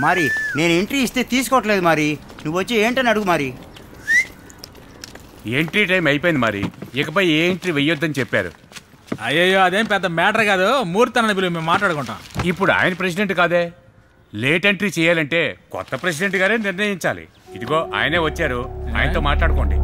మరి నేను ఎంట్రీ ఇస్తే తీసుకోవట్లేదు మరి నువ్వు వచ్చి ఏంటని అడుగు మరి ఎంట్రీ టైం అయిపోయింది మరి ఇకపై ఏ ఎంట్రీ వెయ్యొద్దని చెప్పారు అయ్యయ్యో అదేం పెద్ద మ్యాటర్ కాదు మూర్తి అన్నది పిలువు మేము మాట్లాడుకుంటాం ఇప్పుడు ఆయన ప్రెసిడెంట్ కాదే లేట్ ఎంట్రీ చేయాలంటే కొత్త ప్రెసిడెంట్ గారే నిర్ణయించాలి ఇదిగో ఆయనే వచ్చారు ఆయనతో మాట్లాడుకోండి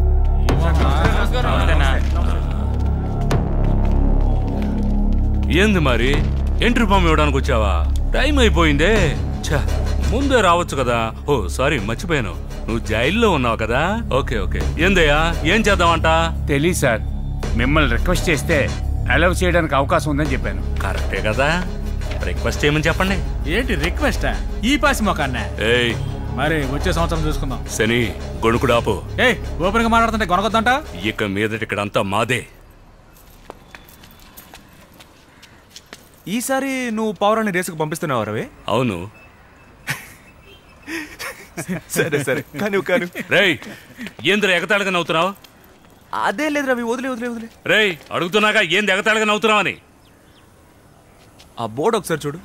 ఏంది మరి ఎంట్రీ ఫామ్ ఇవ్వడానికి వచ్చావా టైం అయిపోయిందే ఛ, ముందే రావచ్చు కదా ఓ సారీ మర్చిపోయాను నువ్వు జైల్లో ఉన్నావు కదా ఓకే ఓకే ఏందయ్యా ఏం చేద్దామంట తెలియదు సార్ మిమ్మల్ని రిక్వెస్ట్ చేస్తే అలౌ చేయడానికి అవకాశం ఉందని చెప్పాను కరెక్టే కదా రిక్వెస్ట్ చేయమని చెప్పండి ఏంటి రిక్వెస్టా ఈ పాసి మొక్కన్న ఏయ్ మరి వచ్చే సంవత్సరం చూసుకుందాం శని గొణుకుడాపు ఏ ఓపెన్ గా మాట్లాడుతుంటే కొనకొద్దంట ఇక మీదట ఇక్కడంతా మాదే ఈసారి నువ్వు పౌరాన్ని రేసుకు పంపిస్తున్నావు రవి అవును సరే సరే కాను కాను రేయ్ ఏంద్ర ఎగతాళిగా నవ్వుతున్నావు అదే లేదు రవి వదిలే వదిలే వదిలే రేయ్ అడుగుతున్నాగా ఏంది ఎగతాళిగా నవ్వుతున్నావు అని ఆ బోర్డు ఒకసారి చూడు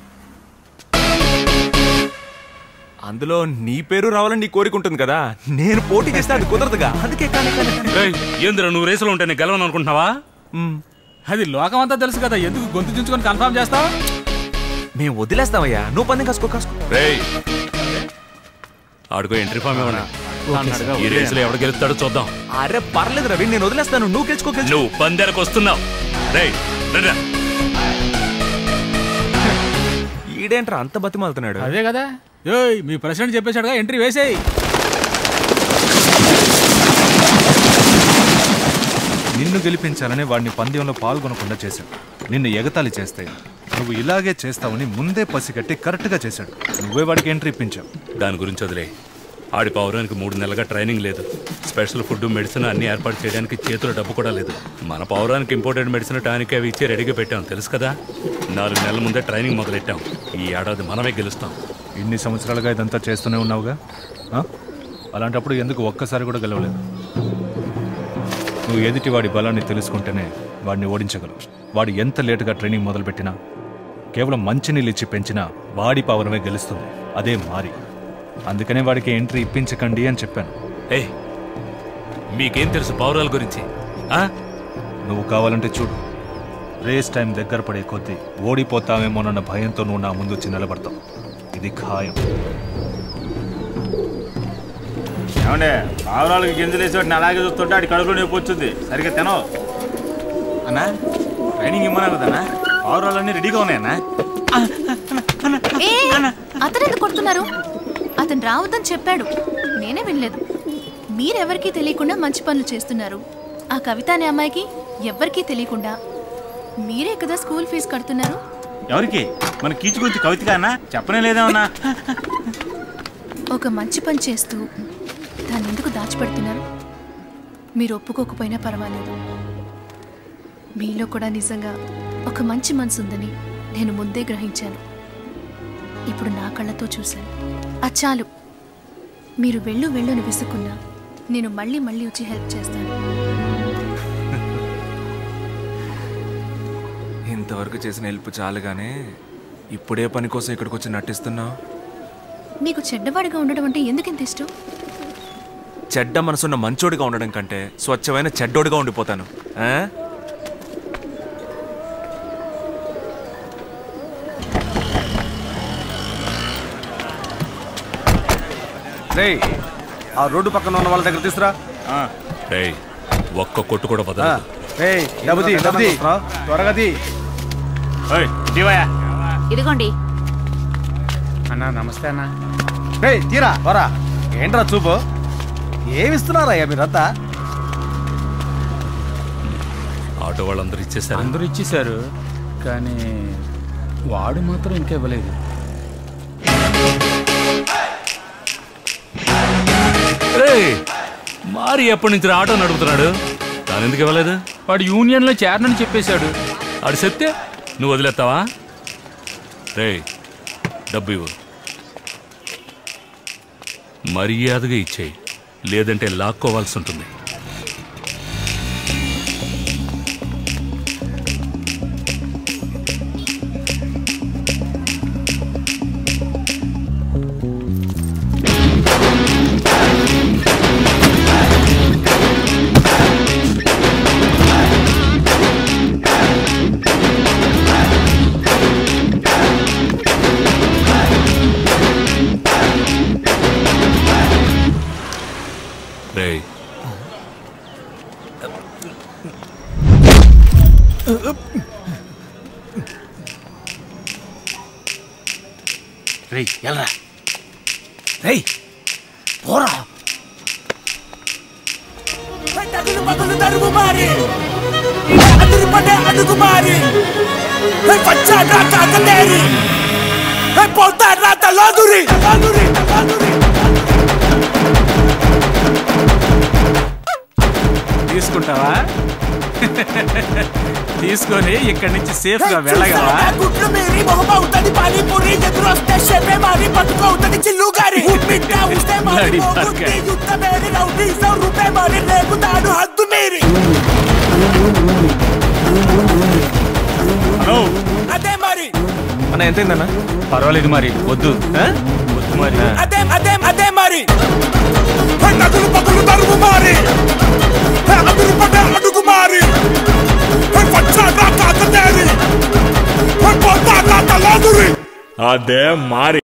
అందులో నీ పేరు రావాలని నీ కోరిక ఉంటుంది కదా నేను పోటీ చేస్తే అది కుదరదుగా అందుకే కానీ కానీ కానీ. రేయ్ ఏంద్ర నువ్వు రేసులో ఉంటే నేను గెలవను అనుకుంటున్నావా మ్, అది లోకం అంతా తెలుసు కదా ఎందుకు గొంతు చించుకొని కన్ఫర్మ్ చేస్తావు మేము వదిలేస్తామయ్యా నువ్వు పందెం కాసుకో కాసుకో రేయ్ ఆడుకో ఎంట్రీ ఫామ్ ఇవ్వండి ఈ రేసులో ఎవడు గెలుస్తాడో చూద్దాం అరే పర్లేదు రవి నేను వదిలేస్తాను నువ్వు గెలుచుకో గెలుచుకో నువ్వు పందెరకు వస్తున్నావు రేయ్ రండ్రా. ఈడేంట్రా అంత బతిమాలుతున్నాడు అదే కదా ఏయ్ మీ ప్రెసిడెంట్ చెప్పేశాడుగా ఎంట్రీ వేసేయి నిన్ను గెలిపించాలని వాడిని పందెంలో పాల్గొనకుండా చేశాడు నిన్ను ఎగతాళి చేస్తే నువ్వు ఇలాగే చేస్తావని ముందే పసిగట్టి కరెక్ట్గా చేశాడు నువ్వే వాడికి ఎంట్రీ ఇప్పించావు దాని గురించి వదిలే ఆడి పౌరానికి మూడు నెలలుగా ట్రైనింగ్ లేదు స్పెషల్ ఫుడ్ మెడిసిన్ అన్ని ఏర్పాటు చేయడానికి చేతిలో డబ్బు కూడా లేదు మన పౌరానికి ఇంపోర్టెడ్ మెడిసిన్ టానిక్ అవి ఇచ్చి రెడీగా పెట్టాం తెలుసు కదా నాలుగు నెలల ముందే ట్రైనింగ్ మొదలెట్టాం ఈ ఏడాది మనమే గెలుస్తాం ఇన్ని సంవత్సరాలుగా ఇదంతా చేస్తూనే ఉన్నావుగా ఆ? అలాంటప్పుడు ఎందుకు ఒక్కసారి కూడా గెలవలేదు నువ్వు ఎదుటి వాడి బలాన్ని తెలుసుకుంటేనే వాడిని ఓడించగలవు వాడు ఎంత లేటుగా ట్రైనింగ్ మొదలుపెట్టినా కేవలం మంచినీళ్ళు ఇచ్చి పెంచినా వాడి పవరమే గెలుస్తుంది అదే మారి అందుకనే వాడికి ఎంట్రీ ఇప్పించకండి అని చెప్పాను ఏయ్ మీకేం తెలుసు పౌరాల గురించి ఆ? నువ్వు కావాలంటే చూడు రేస్ టైం దగ్గర పడే కొద్దీ ఓడిపోతామేమోనన్న భయంతో నువ్వు నా ముందు వచ్చి నిలబడతావు ఇది ఖాయం ఏమండే పావురాలకి గింజలు వేసి వాటిని అలాగే చూస్తుంటే ఆడి కడుపులో నొప్పి వచ్చింది సరిగ్గా తినవు అన్నా ట్రైనింగ్ ఇమ్మన్నా కదన్నా పావురాలన్నీ రెడీగా ఉన్నాయన్నా ఏ అతను ఎందుకు కొడుతున్నారు అతను రావద్దని చెప్పాడు నేనే వినలేదు మీరెవరికీ తెలియకుండా మంచి పనులు చేస్తున్నారు ఆ కవిత అనే అమ్మాయికి ఎవ్వరికీ తెలియకుండా మీరే కదా స్కూల్ ఫీజు కడుతున్నారు ఎవరికి మన కీచు గురించి కవితగా అన్నా చెప్పనే లేదేమన్నా ఒక మంచి పని చేస్తూ దాన్ని ఎందుకు దాచిపెడుతున్నారు మీరు ఒప్పుకోకపోయినా పర్వాలేదు మీలో కూడా నిజంగా ఒక మంచి మనసు ఉందని నేను ముందే గ్రహించాను ఇప్పుడు నా కళ్ళతో చూశాను అచ్చాలు మీరు వెళ్ళు వెళ్ళు అని విసుక్కున్నా నేను మళ్ళీ మళ్ళీ వచ్చి హెల్ప్ చేస్తాను ఇంతవరకు చేసిన హెల్ప్ చాలుగానే ఇప్పుడే పని కోసం ఇక్కడికి వచ్చి నటిస్తున్నావు మీకు చెడ్డవాడిగా ఉండడం అంటే ఎందుకు ఇంత ఇష్టం చెడ్డ మనసున్న మంచోడిగా ఉండడం కంటే స్వచ్ఛమైన చెడ్డోడిగా ఉండిపోతాను ఆ? రేయ్ ఆ రోడ్డు పక్కన ఉన్న వాళ్ళ దగ్గర తీసురా రేయ్ ఒక్క కొట్టు కూడా ఆ, వదలదు రేయ్ డబ్బుది డబ్బుది త్వరగా తీ. ఓయ్ దివయ్యా ఇదిగోండి అన్నా నమస్తే అన్నా రేయ్ తీరా వరా ఏంట్రా చూపు ఏమిస్తున్నారయ్యా మీరంతా ఆటో వాళ్ళందరూ ఇచ్చేసారు అందరూ ఇచ్చేశారు కానీ వాడు మాత్రం ఇంకా ఇవ్వలేదు రేయ్ మారి ఎప్పటి నుంచి రా ఆటో నడుపుతున్నాడు తాను ఎందుకు ఇవ్వలేదు వాడు యూనియన్లో చేరనని చెప్పేశాడు ఆడు చెప్తే నువ్వు వదిలేస్తావా రేయ్ డబ్బు ఇవ్వు మర్యాదగా ఇచ్చేయి లేదంటే లాక్కోవాల్సి ఉంటుంది రేయ్ ఎల్రా రేయ్ పోరా తగులు పగులు తరుగు మారి అదురు పడే అడుగు మారి వచ్చాడ్రా కాకలేరి పోతాడ్రా తలోదురి తలోదురి తలోదురి తీసుకుంటావా తీసుకొని ఇక్కడి నుంచి సేఫ్ గా వెళ్ళగలవా గుడ్లు మీరి మొహం అవుతుంది పానీపూరి ఎదురు వస్తే షెపే మారి బతుకు అవుతుంది చిల్లు గారి బిడ్డ ఉస్తే మారి Bloody మోగుంది fucker. యుద్ధ మేరి రౌడీ సౌ రూపే మారి రేగుతాడు హద్దు మీరి అదే మరి అన్న ఎంతైందన్నా పర్వాలేదు మరి వద్దు వద్దు మరి అదే అదే అదే మరి తగులు పగులు తరుగు మారి అదురు పడే అడుగు మారి వచ్చాడ్రా కాకలేరి పోతాడ్రా తలోదురి అదే మారి